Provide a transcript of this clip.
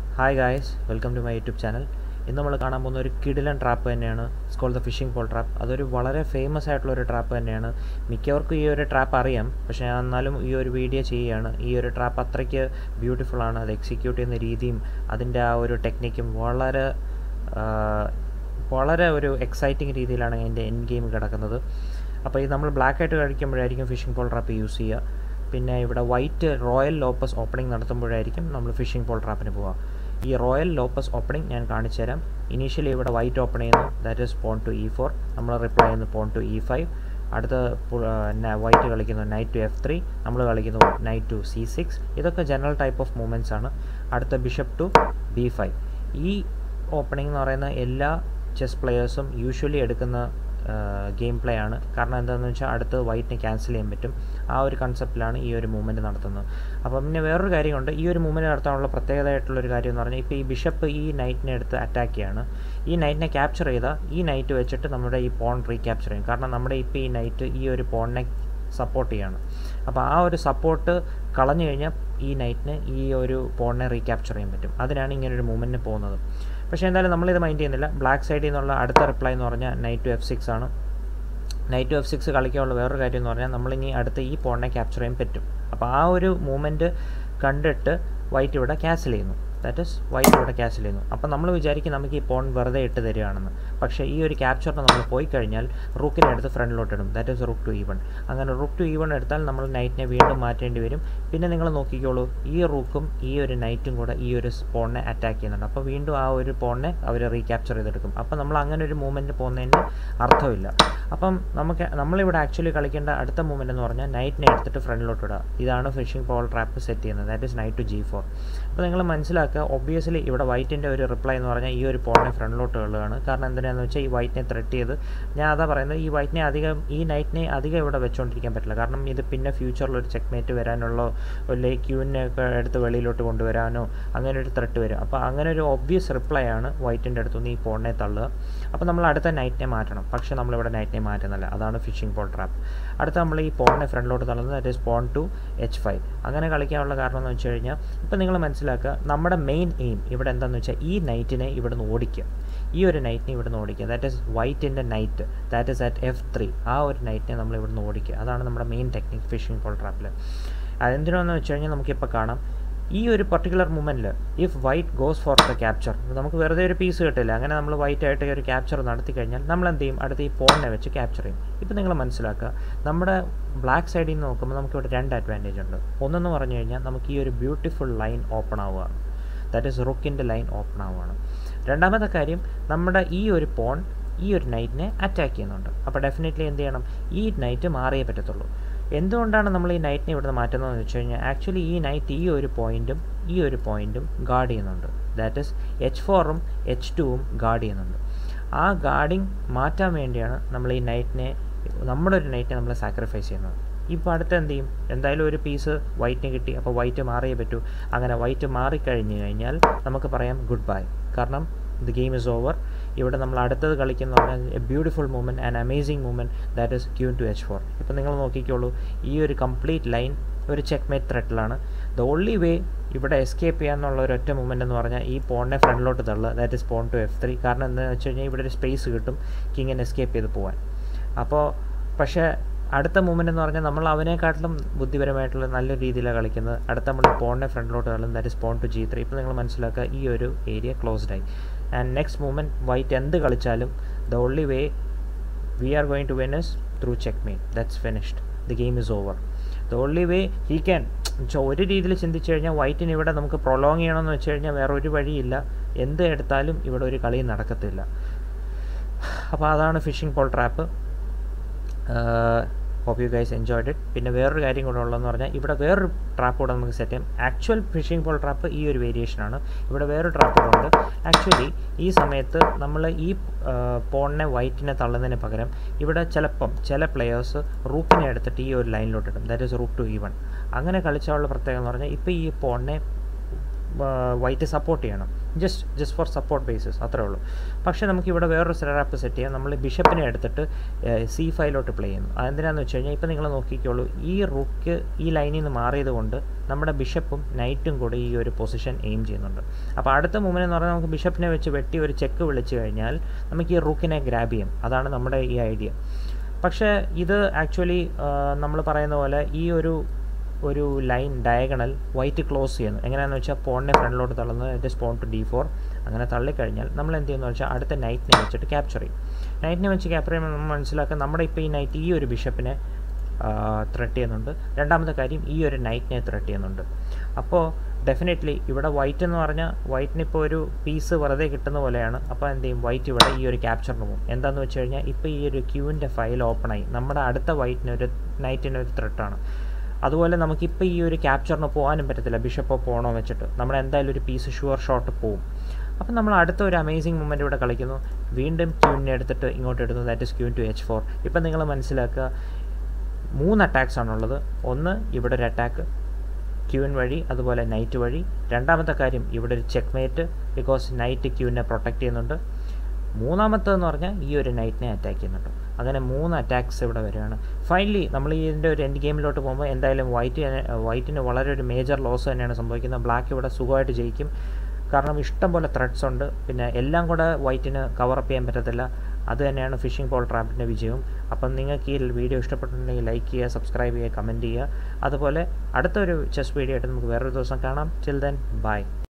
hi guys welcome to my YouTube channel ഇന്ന് നമ്മൾ കാണാൻ പോകുന്ന ഒരു കിടിലൻ ട്രാപ്പ് തന്നെയാണ് സ്കോൾ ദ ഫിഷിംഗ് പോൾ ട്രാപ്പ് അതൊരു വളരെ ഫേമസ് ആയിട്ടുള്ള ഒരു ട്രാപ്പ് തന്നെയാണ് മിക്കവർക്കും ഈ ഒരു ട്രാപ്പ് അറിയാം പക്ഷേ ഞാൻ എന്നാലും ഈ ഒരു വീഡിയോ ചെയ്യുകയാണ് ഈ ഒരു ട്രാപ്പ് അത്രയ്ക്ക് ബ്യൂട്ടിഫുൾ ആണ് അത് എക്സിക്യൂട്ട് ചെയ്യുന്ന രീതിയും അതിൻ്റെ ആ ഒരു ടെക്നിക്കും വളരെ ആ, വളരെ ഒരു എക്സൈറ്റിംഗ് രീതിയിലാണ് എൻ്റെ എൻ ഗെയിം കിടക്കുന്നത് അപ്പോൾ ഇത് നമ്മൾ ബ്ലാക്ക് ആയിട്ട് കഴിക്കുമ്പോഴായിരിക്കും ഫിഷിംഗ് പോൾ ട്രാപ്പ് യൂസ് ചെയ്യുക പിന്നെ ഇവിടെ വൈറ്റ് റോയൽ ലോപ്പസ് ഓപ്പണിംഗ് നടത്തുമ്പോഴായിരിക്കും നമ്മൾ ഫിഷിംഗ് പോൾ ട്രാപ്പിന് പോവുക ഈ റോയൽ ലോപ്പസ് ഓപ്പണിംഗ് ഞാൻ കാണിച്ചു തരാം ഇനീഷ്യലി ഇവിടെ വൈറ്റ് ഓപ്പൺ ചെയ്യുന്നു that is pawn to e four നമ്മൾ റിപ്ലൈ ചെയ്യുന്നു പോൺ ടു ഇ ഫൈവ് അടുത്ത വൈറ്റ് കളിക്കുന്നു നൈറ്റ് ടു എഫ് ത്രീ നമ്മൾ കളിക്കുന്നു നൈറ്റ് ടു സി സിക്സ് ഇതൊക്കെ ജനറൽ ടൈപ്പ് ഓഫ് മൂവ്മെൻറ്റ്സ് ആണ് അടുത്ത ബിഷപ്പ് ടു ബി ഫൈവ് ഈ ഓപ്പണിംഗ് എന്ന് പറയുന്ന എല്ലാ ചെസ് പ്ലെയേഴ്സും യൂഷ്വലി എടുക്കുന്ന ഗെയിം പ്ലേ ആണ് കാരണം എന്താണെന്ന് വെച്ചാൽ അടുത്ത് വൈറ്റിനെ ക്യാൻസൽ ചെയ്യാൻ പറ്റും ആ ഒരു കൺസെപ്റ്റിലാണ് ഈ ഒരു മൂവ്മെൻറ്റ് നടത്തുന്നത് അപ്പം പിന്നെ വേറൊരു കാര്യമുണ്ട് ഈ ഒരു മൂവ്മെൻറ്റ് നടത്താനുള്ള പ്രത്യേകതയായിട്ടുള്ള ഒരു കാര്യം എന്ന് പറഞ്ഞാൽ ഇപ്പോൾ ഈ ബിഷപ്പ് ഈ നൈറ്റിനെ എടുത്ത് അറ്റാക്ക് ചെയ്യാണ് ഈ നൈറ്റിനെ ക്യാപ്ചർ ചെയ്താൽ ഈ നൈറ്റ് വെച്ചിട്ട് നമ്മുടെ ഈ പോൺ റീക്യാപ്ചർ ചെയ്യും കാരണം നമ്മുടെ ഇപ്പോൾ ഈ നൈറ്റ് ഈ ഒരു പോണിനെ സപ്പോർട്ട് ചെയ്യാണ് അപ്പോൾ ആ ഒരു സപ്പോർട്ട് കളഞ്ഞു കഴിഞ്ഞാൽ ഈ നൈറ്റിന് ഈ ഒരു പോണിനെ റീക്യാപ്ചർ ചെയ്യാൻ പറ്റും അതിനാണ് ഇങ്ങനെ ഒരു മൂവ്മെൻറ്റിന് പോകുന്നത് പക്ഷേ എന്തായാലും നമ്മളിത് മൈൻഡ് ചെയ്യുന്നില്ല ബ്ലാക്ക് സൈഡിൽ നിന്നുള്ള അടുത്ത റിപ്ലൈ എന്ന് പറഞ്ഞാൽ നൈറ്റ് ടു എഫ് സിക്സ് ആണ് നൈറ്റ് ടു എഫ് സിക്സ് കളിക്കാനുള്ള വേറൊരു കാര്യം എന്ന് പറഞ്ഞാൽ നമ്മളിനി അടുത്ത് ഈ പോണിനെ ക്യാപ്ചർ ചെയ്യാൻ പറ്റും അപ്പോൾ ആ ഒരു മൂവ്മെൻറ്റ് കണ്ടിട്ട് വൈറ്റ് ഇവിടെ ക്യാൻസൽ ചെയ്യുന്നു ദാറ്റ് ഇസ് വൈറ്റ് ഇവിടെ ക്യാൻസൽ ചെയ്യുന്നു അപ്പോൾ നമ്മൾ വിചാരിക്കും നമുക്ക് ഈ പോൺ വെറുതെ ഇട്ട് തരികയാണെന്ന് പക്ഷേ ഈ ഒരു ക്യാപ്ചറിന് നമ്മൾ പോയി കഴിഞ്ഞാൽ റൂക്കിനെ എടുത്ത് ഫ്രണ്ടിലോട്ട് ഇടും that is rook to e one അങ്ങനെ റുക്ക് ടു ഈവൺ എടുത്താൽ നമ്മൾ നൈറ്റിനെ വീണ്ടും മാറ്റേണ്ടി വരും പിന്നെ നിങ്ങൾ നോക്കിക്കോളൂ ഈ റൂക്കും ഈ ഒരു നൈറ്റും കൂടെ ഈ ഒരു പോണിനെ അറ്റാക്ക് ചെയ്യുന്നുണ്ട് അപ്പോൾ വീണ്ടും ആ ഒരു പോണിനെ അവർ റീക്യാപ്ചർ ചെയ്തെടുക്കും അപ്പോൾ നമ്മൾ അങ്ങനെ ഒരു മൂവ്മെൻറ്റ് പോകുന്നതിന് അർത്ഥമില്ല അപ്പം നമുക്ക് നമ്മളിവിടെ ആക്ച്വലി കളിക്കേണ്ട അടുത്ത മൂവ്മെൻറ്റ് എന്ന് പറഞ്ഞാൽ നൈറ്റിനെ എടുത്തിട്ട് ഫ്രണ്ടിലോട്ട് ഇടുക ഇതാണ് ഫിഷിംഗ് പോൾ ട്രാപ്പ് സെറ്റ് ചെയ്യുന്നത് that is knight to g four അപ്പോൾ നിങ്ങൾ മനസ്സിലാക്കുക ഒബ്വിയസ്ലി ഇവിടെ വൈറ്റിൻ്റെ ഒരു റിപ്ലൈ എന്ന് പറഞ്ഞാൽ ഈ ഒരു പോണിനെ ഫ്രണ്ടിലോട്ട് ഇടുകയാണ് കാരണം എന്തിനാണെന്ന് വെച്ചാൽ ഈ വൈറ്റിനെ ത്രെറ്റ് ചെയ്ത് ഞാൻ അതാ പറയുന്നത് ഈ വൈറ്റിനെ അധികം ഈ നൈറ്റിനെ അധികം ഇവിടെ വെച്ചുകൊണ്ടിരിക്കാൻ പറ്റില്ല കാരണം ഇത് പിന്നെ ഫ്യൂച്ചറിൽ ഒരു ചെക്ക്മേറ്റ് വരാനുള്ള ഒരു ക്യൂവിനെ ഒക്കെ എടുത്ത് വെളിയിലോട്ട് കൊണ്ടുവരാനോ അങ്ങനെ ഒരു ത്രെട്ട് വരും അപ്പോൾ അങ്ങനെ ഒരു ഒബ്വിയസ് റിപ്ലൈ ആണ് വൈറ്റിൻ്റെ അടുത്തുനിന്ന് ഈ പോണിനെ തള്ളുക അപ്പോൾ നമ്മൾ അടുത്ത നൈറ്റിനെ മാറ്റണം പക്ഷേ നമ്മളിവിടെ നൈറ്റിനെ മാറ്റുന്നില്ല അതാണ് ഫിഷിംഗ് പോൾ ട്രാപ്പ് അടുത്ത നമ്മൾ ഈ പോണിനെ ഫ്രണ്ടിലോട്ട് തള്ളുന്നത് that is pawn to h five അങ്ങനെ കളിക്കാനുള്ള കാരണം എന്ന് വെച്ച് കഴിഞ്ഞാൽ ഇപ്പം നിങ്ങൾ മനസ്സിലാക്കുക നമ്മുടെ മെയിൻ എയിം ഇവിടെ എന്താണെന്ന് വെച്ചാൽ ഈ നൈറ്റിനെ ഇവിടെ നിന്ന് ഓടിക്കുക ഈ ഒരു നൈറ്റിനെ ഇവിടെ നിന്ന് ഓടിക്കുക ദാറ്റ് ഇസ് വൈറ്റിൻ്റെ knight that is at f three ആ ഒരു നൈറ്റിനെ നമ്മൾ ഇവിടെ നിന്ന് ഓടിക്കുക അതാണ് നമ്മുടെ മെയിൻ ടെക്നിക് ഫിഷിംഗ് പോൾ ട്രാപ്പിൽ അതെന്തിനാണെന്ന് വെച്ച് കഴിഞ്ഞാൽ നമുക്കിപ്പോൾ കാണാം ഈ ഒരു പർട്ടിക്കുലർ മൂമെൻറ്റിൽ if white goes for the capture നമുക്ക് വെറുതെ ഒരു പീസ് കിട്ടില്ല അങ്ങനെ നമ്മൾ വൈറ്റ് ആയിട്ട് ഒരു ക്യാപ്ചർ നടത്തി കഴിഞ്ഞാൽ നമ്മൾ എന്ത് ചെയ്യും അടുത്ത ഈ പോണിനെ വെച്ച് ക്യാപ്ചർ ചെയ്യും ഇപ്പം നിങ്ങൾ മനസ്സിലാക്കുക നമ്മുടെ ബ്ലാക്ക് സൈഡിൽ നിന്ന് നോക്കുമ്പോൾ നമുക്കിവിടെ രണ്ട് അഡ്വാൻറ്റേജ് ഉണ്ട് ഒന്നെന്ന് പറഞ്ഞു കഴിഞ്ഞാൽ നമുക്ക് ഈ ഒരു ബ്യൂട്ടിഫുൾ ലൈൻ ഓപ്പൺ ആവുകയാണ് ദാറ്റ് ഈസ് റുക്കിൻ്റെ ലൈൻ ഓപ്പൺ ആവുകയാണ് രണ്ടാമത്തെ കാര്യം നമ്മുടെ ഈ ഒരു പോൺ ഈ ഒരു നൈറ്റിനെ അറ്റാക്ക് ചെയ്യുന്നുണ്ട് അപ്പോൾ ഡെഫിനറ്റ്ലി എന്ത് ചെയ്യണം ഈ നൈറ്റ് മാറിയേ പറ്റത്തുള്ളൂ എന്തുകൊണ്ടാണ് നമ്മൾ ഈ നൈറ്റിനെ ഇവിടുന്ന് മാറ്റുന്നതെന്ന് വെച്ച് കഴിഞ്ഞാൽ ആക്ച്വലി ഈ നൈറ്റ് ഈ ഒരു പോയിൻറ്റും ഈ ഒരു പോയിൻറ്റും ഗാർഡ് ചെയ്യുന്നുണ്ട് ദാറ്റ് ഇസ് എച്ച് ഫോറും എച്ച് ടുവും ഗാർഡ് ചെയ്യുന്നുണ്ട് ആ ഗാർഡിങ് മാറ്റാൻ വേണ്ടിയാണ് നമ്മൾ ഈ നൈറ്റിനെ നമ്മുടെ ഒരു നൈറ്റിനെ നമ്മൾ സാക്രിഫൈസ് ചെയ്യുന്നത് ഇപ്പോൾ അടുത്ത് എന്ത് ചെയ്യും എന്തായാലും ഒരു പീസ് വൈറ്റിന് കിട്ടി അപ്പോൾ വൈറ്റ് മാറിയേ പറ്റൂ അങ്ങനെ വൈറ്റ് മാറിക്കഴിഞ്ഞ് കഴിഞ്ഞാൽ നമുക്ക് പറയാം ഗുഡ് ബൈ കാരണം ദി ഗെയിം ഇസ് ഓവർ ഇവിടെ നമ്മൾ അടുത്തത് കളിക്കുന്ന പറഞ്ഞാൽ a beautiful moment and amazing moment that is queen to h four ഇപ്പോൾ നിങ്ങൾ നോക്കിക്കോളൂ ഈ ഒരു കംപ്ലീറ്റ് ലൈൻ ഒരു ചെക്ക് മേറ്റ് ത്രെട്ടിലാണ് ദ ഓൺലി വേ ഇവിടെ എസ്കേപ്പ് ചെയ്യാന്നുള്ള ഒരു ഒറ്റ മൂവ്മെൻ്റ് എന്ന് പറഞ്ഞാൽ ഈ പോണിനെ ഫ്രണ്ടിലോട്ട് തള്ളുക that is pawn to f three കാരണം എന്താണെന്ന് വെച്ച് കഴിഞ്ഞാൽ ഇവിടെ ഒരു സ്പേസ് കിട്ടും കിങ്ങിനെ എസ്കേപ്പ് ചെയ്ത് പോകാൻ അപ്പോൾ പക്ഷേ അടുത്ത മൂവ്മെൻ്റ് എന്ന് പറഞ്ഞാൽ നമ്മൾ അവനെക്കാട്ടിലും ബുദ്ധിപരമായിട്ടുള്ള നല്ല രീതിയിലാണ് കളിക്കുന്നത് അടുത്ത നമ്മൾ പോണിനെ ഫ്രണ്ടിലോട്ട് തള്ളും that is pawn to g three ഇപ്പോൾ നിങ്ങൾ മനസ്സിലാക്കുക ഈ ഒരു ഏരിയ ക്ലോസ്ഡ് ആയി ആൻഡ് നെക്സ്റ്റ് മൂവ്മെൻറ്റ് വൈറ്റ് എന്ത് കളിച്ചാലും the only way we are going to win is through checkmate that's finished the game is over the only way he can ഒരു രീതിയിൽ ചിന്തിച്ചു കഴിഞ്ഞാൽ വൈറ്റിന് ഇവിടെ നമുക്ക് പ്രൊലോങ് ചെയ്യണമെന്ന് വെച്ച് കഴിഞ്ഞാൽ വേറെ ഒരു വഴിയില്ല എന്ത് എടുത്താലും ഇവിടെ ഒരു കളി നടക്കത്തില്ല അപ്പോൾ അതാണ് fishing pole trap hope you guys enjoyed it പിന്നെ വേറൊരു കാര്യം കൂടെ ഉള്ളതെന്ന് പറഞ്ഞാൽ ഇവിടെ വേറൊരു ട്രാപ്പ് കൂടെ നമുക്ക് സെറ്റ് ചെയ്യാം ആക്ച്വൽ ഫിഷിംഗ് പോൾ ട്രാപ്പ് ഈ ഒരു വേരിയേഷനാണ് ഇവിടെ വേറൊരു ട്രാപ്പ് കൂടെ ഉണ്ട് ആക്ച്വലി ഈ സമയത്ത് നമ്മൾ ഈ പോണിനെ വൈറ്റിനെ തള്ളുന്നതിന് പകരം ഇവിടെ ചിലപ്പം ചില പ്ലെയേഴ്സ് റൂക്കിനെ എടുത്തിട്ട് ഈ ഒരു ലൈനിലോട്ട് ഇടും that is rook to e one അങ്ങനെ കളിച്ചാലുള്ള പ്രത്യേകത എന്ന് പറഞ്ഞാൽ ഇപ്പോൾ ഈ പോണിനെ വൈറ്റ് സപ്പോർട്ട് ചെയ്യണം just just for support basis അത്രേ ഉള്ളൂ പക്ഷേ നമുക്ക് ഇവിടെ വേറൊരു സെറാപ്പ് സെറ്റ് ചെയ്യാം നമ്മൾ ബിഷപ്പിനെ എടുത്തിട്ട് സി ഫൈവിലോട്ട് പ്ലേ ചെയ്യുന്നു അതെന്തിനാന്ന് വെച്ച് കഴിഞ്ഞാൽ ഇപ്പോൾ നിങ്ങൾ നോക്കിക്കോളൂ ഈ റുക്ക് ഈ ലൈനിൽ നിന്ന് മാറിയത് കൊണ്ട് നമ്മുടെ ബിഷപ്പും നൈറ്റും കൂടി ഈ ഒരു പൊസിഷൻ എയിം ചെയ്യുന്നുണ്ട് അപ്പോൾ അടുത്ത മൂവ്മെന്റ് എന്ന് പറഞ്ഞാൽ നമുക്ക് ബിഷപ്പിനെ വെച്ച് വെട്ടി ഒരു ചെക്ക് വിളിച്ചു കഴിഞ്ഞാൽ നമുക്ക് ഈ റുക്കിനെ ഗ്രാബ് ചെയ്യും അതാണ് നമ്മുടെ ഈ ഐഡിയ പക്ഷേ ഇത് ആക്ച്വലി നമ്മൾ പറയുന്ന പോലെ ഈ ഒരു ഒരു ലൈൻ ഡയഗണൽ വൈറ്റ് ക്ലോസ് ചെയ്യുന്നു എങ്ങനെയാണെന്ന് വെച്ചാൽ പോണിനെ ഫ്രണ്ടിലോട്ട് തള്ളുന്നത് it's pawn to d four അങ്ങനെ തള്ളിക്കഴിഞ്ഞാൽ നമ്മൾ എന്ത് ചെയ്യുന്നു വെച്ചാൽ അടുത്ത നൈറ്റിനെ വെച്ചിട്ട് ക്യാപ്ചർ ചെയ്യും നൈറ്റിനെ വെച്ച് ക്യാപ്ചർ ചെയ്യുമ്പോൾ നമ്മൾ മനസ്സിലാക്കുക നമ്മുടെ ഇപ്പോൾ ഈ നൈറ്റ് ഈ ഒരു ബിഷപ്പിനെ ത്രെട്ട് ചെയ്യുന്നുണ്ട് രണ്ടാമത്തെ കാര്യം ഈ ഒരു നൈറ്റിനെ ത്രെട്ട് ചെയ്യുന്നുണ്ട് അപ്പോൾ ഡെഫിനറ്റ്ലി ഇവിടെ വൈറ്റ് എന്ന് പറഞ്ഞാൽ വൈറ്റിന് ഇപ്പോൾ ഒരു പീസ് വെറുതെ കിട്ടുന്ന പോലെയാണ് അപ്പോൾ എന്ത് ചെയ്യും വൈറ്റ് ഇവിടെ ഈ ഒരു ക്യാപ്ചറിന് പോകും എന്താണെന്ന് വെച്ച് കഴിഞ്ഞാൽ ഇപ്പോൾ ഈ ഒരു ക്യൂവിൻ്റെ ഫയൽ ഓപ്പണായി നമ്മുടെ അടുത്ത വൈറ്റിന് ഒരു നൈറ്റിന് ഒരു ത്രെട്ടാണ് അതുപോലെ നമുക്കിപ്പോൾ ഈ ഒരു ക്യാപ്ചറിന് പോകാനും പറ്റത്തില്ല ബിഷപ്പോ പോകണോ വെച്ചിട്ട് നമ്മൾ എന്തായാലും ഒരു പീസ് ഷുവർ ഷോട്ട് പോവും അപ്പം നമ്മൾ അടുത്ത ഒരു അമേസിങ് മൂമെൻ്റ് ഇവിടെ കളിക്കുന്നു വീണ്ടും ക്യൂവിനെ എടുത്തിട്ട് ഇങ്ങോട്ട് ഇടുന്നു that is queen to h four ഇപ്പം നിങ്ങൾ മനസ്സിലാക്കുക മൂന്ന് അറ്റാക്സ് ആണുള്ളത് ഒന്ന് ഇവിടെ ഒരു അറ്റാക്ക് ക്യൂൻ വഴി അതുപോലെ നൈറ്റ് വഴി രണ്ടാമത്തെ കാര്യം ഇവിടെ ഒരു ചെക്ക് മേറ്റ് ബിക്കോസ് നൈറ്റ് ക്യൂവിനെ പ്രൊട്ടക്റ്റ് ചെയ്യുന്നുണ്ട് മൂന്നാമത്തേന്ന് പറഞ്ഞാൽ ഈ ഒരു നൈറ്റിനെ അറ്റാക്ക് ചെയ്യുന്നുണ്ട് അങ്ങനെ മൂന്ന് അറ്റാക്സ് ഇവിടെ വരികയാണ് ഫൈനലി നമ്മൾ ഇതിൻ്റെ ഒരു എൻഡ് ഗെയിമിലോട്ട് പോകുമ്പോൾ എന്തായാലും വൈറ്റ് വൈറ്റിന് വളരെ ഒരു മേജർ ലോസ് തന്നെയാണ് സംഭവിക്കുന്നത് ബ്ലാക്ക് ഇവിടെ സുഖമായിട്ട് ജയിക്കും കാരണം ഇഷ്ടം പോലെ ത്രെഡ്സ് ഉണ്ട് പിന്നെ എല്ലാം കൂടെ വൈറ്റിന് കവറപ്പ് ചെയ്യാൻ പറ്റത്തില്ല അത് തന്നെയാണ് ഫിഷിംഗ് പോൾ ട്രാപ്പിൻ്റെ വിജയവും അപ്പം നിങ്ങൾക്ക് ഈ വീഡിയോ ഇഷ്ടപ്പെട്ടിട്ടുണ്ടെങ്കിൽ ലൈക്ക് ചെയ്യുക സബ്സ്ക്രൈബ് ചെയ്യുക കമൻറ്റ് ചെയ്യുക അതുപോലെ അടുത്തൊരു ചെസ് വീഡിയോ ആയിട്ട് നമുക്ക് വേറൊരു ദിവസം കാണാം ചിൽ ദെൻ ബൈ